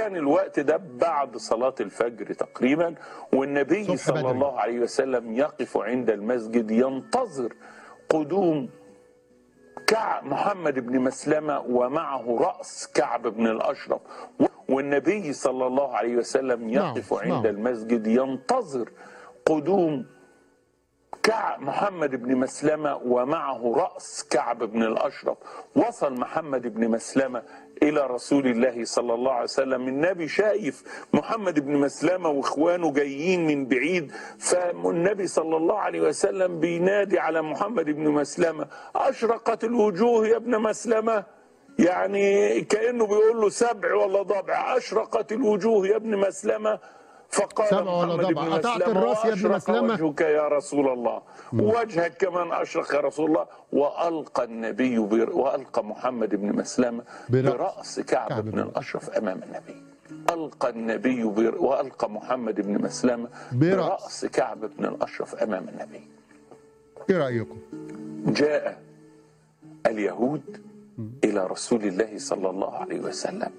وكان الوقت ده بعد صلاة الفجر تقريبا والنبي صبح صلى بدري. الله عليه وسلم يقف عند المسجد ينتظر قدوم كعب محمد بن مسلمة ومعه رأس كعب بن الأشرف والنبي صلى الله عليه وسلم يقف نعم، عند نعم. المسجد ينتظر قدوم كعب محمد بن مسلمة ومعه رأس كعب بن الأشرف وصل محمد بن مسلمة إلى رسول الله صلى الله عليه وسلم النبي شايف محمد بن مسلمة وإخوانه جايين من بعيد فالنبي صلى الله عليه وسلم بينادي على محمد بن مسلمة أشرقت الوجوه يا ابن مسلمة يعني كأنه بيقول له سبع ولا ضبع أشرقت الوجوه يا ابن مسلمة فقال سبع ولا محمد ضبع. بن قطعت مسلمة الراس يا ابن وأشرق مسلمة. وجهك يا رسول الله وجهك كمان أشرق يا رسول الله وألقى النبي بر... وألقى محمد بن مسلمة برأس برأس كعب, كعب بن بن الأشرف أمام النبي ألقى النبي بر... وألقى محمد بن مسلمة برأس. برأس كعب بن الأشرف أمام النبي ايه رايكم جاء اليهود إلى رسول الله صلى الله عليه وسلم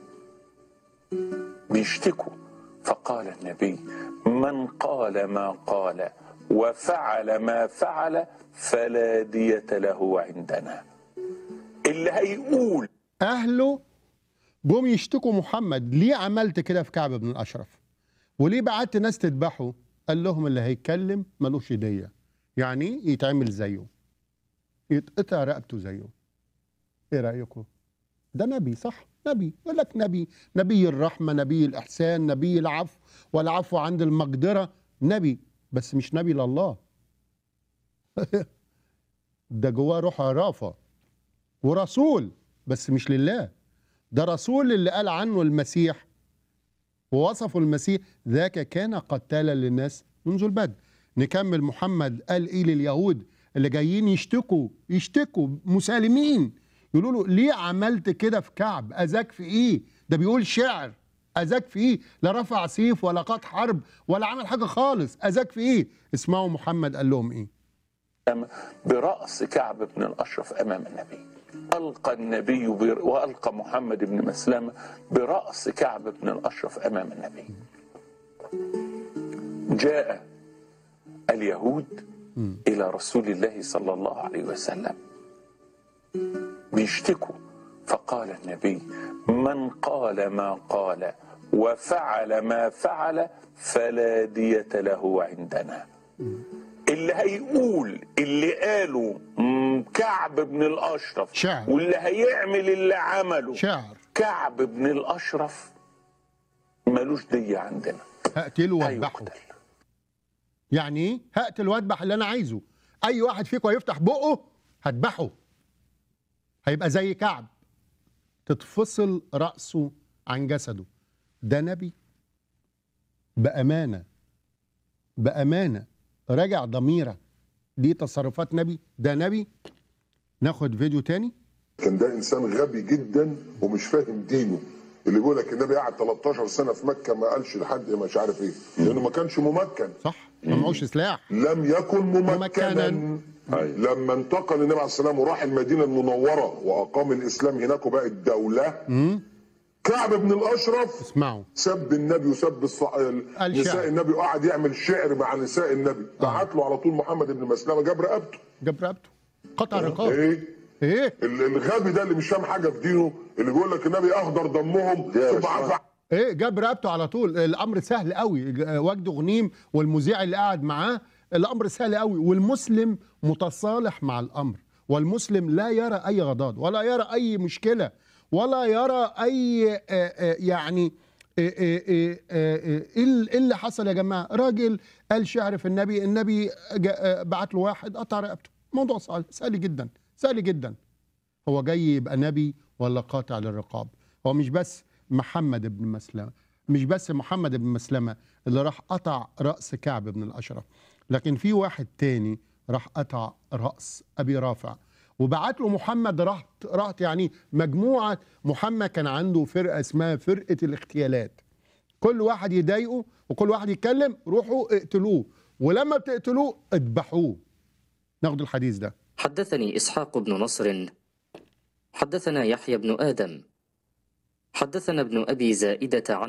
بيشتكوا فقال النبي من قال ما قال وفعل ما فعل فلا دية له عندنا اللي هيقول اهله جم يشتكوا محمد ليه عملت كده في كعب بن الاشرف وليه بعت ناس تذبحه قال لهم اللي هيتكلم ملوش هديه يعني إيه؟ يتعمل زيه يتقطع رقبته زيه ايه رايكم ده نبي صح نبي يقول لك نبي نبي الرحمه نبي الاحسان نبي العفو والعفو عند المقدره نبي بس مش نبي لله ده جواه روح عرافه ورسول بس مش لله ده رسول اللي قال عنه المسيح ووصفه المسيح ذاك كان قتالا للناس منذ البدء نكمل محمد قال ايه لليهود اللي جايين يشتكوا يشتكوا مسالمين يقولوا له ليه عملت كده في كعب اذاك في ايه ده بيقول شعر اذاك في ايه لا رفع سيف ولا قاد حرب ولا عمل حاجه خالص اذاك في ايه اسمعوا محمد قال لهم ايه برأس كعب بن الأشرف أمام النبي ألقى النبي بر... وألقى محمد بن مسلمة برأس كعب بن الأشرف أمام النبي جاء اليهود إلى رسول الله صلى الله عليه وسلم بيشتكوا فقال النبي من قال ما قال وفعل ما فعل فلا دية له عندنا اللي هيقول اللي قاله مم، كعب بن الاشرف شعر. واللي هيعمل اللي عمله شعر كعب بن الاشرف ملوش دية عندنا هقتله واذبحه هيقتل يعني ايه هقتل واذبح اللي انا عايزه اي واحد فيكم هيفتح بقه هذبحه هيبقى زي كعب تتفصل راسه عن جسده ده نبي بامانه بامانه راجع ضميرك دي تصرفات نبي ده نبي ناخد فيديو تاني كان ده انسان غبي جدا ومش فاهم دينه اللي بيقول لك النبي قعد 13 سنه في مكه ما قالش لحد مش عارف ايه لانه ما كانش ممكن صح ما معهوش سلاح لم يكن ممكنا. ممكنا لما انتقل النبي عليه السلام وراح المدينه المنوره واقام الاسلام هناك وبقت دوله كعب بن الاشرف اسمعوا سب النبي وسب الص... قال نساء شعر. النبي وقعد يعمل شعر مع نساء النبي بعت له على طول محمد بن مسلمه جاب رقبته جاب رقبته قطع رقابه ايه ايه ال- الغبي ده اللي مش فاهم حاجه في دينه اللي بيقول لك النبي اخضر دمهم ثم عفى ايه جاب رقبته على طول الامر سهل قوي وجد غنيم والمذيع اللي قاعد معاه الامر سهل قوي والمسلم متصالح مع الامر والمسلم لا يرى اي غضاض ولا يرى اي مشكله ولا يرى اي آه، آه، يعني آه، آه، آه، آه، ايه ال- إيه اللي حصل يا جماعه راجل قال شعر في النبي النبي جا- آه، بعت له واحد قطع رقبته موضوع سهل سهل جدا سهل جدا هو جاي يبقى نبي ولا قاطع للرقاب هو مش بس محمد بن مسلمة مش بس محمد بن مسلمة اللي راح قطع رأس كعب بن الأشرف لكن في واحد تاني راح قطع رأس أبي رافع وبعت له محمد راح راح يعني مجموعة محمد كان عنده فرقة اسمها فرقة الاغتيالات كل واحد يضايقه وكل واحد يتكلم روحوا اقتلوه ولما بتقتلوه اذبحوه ناخد الحديث ده حدثني إسحاق بن نصر حدثنا يحيى بن آدم حدثنا ابن أبي زائدة عن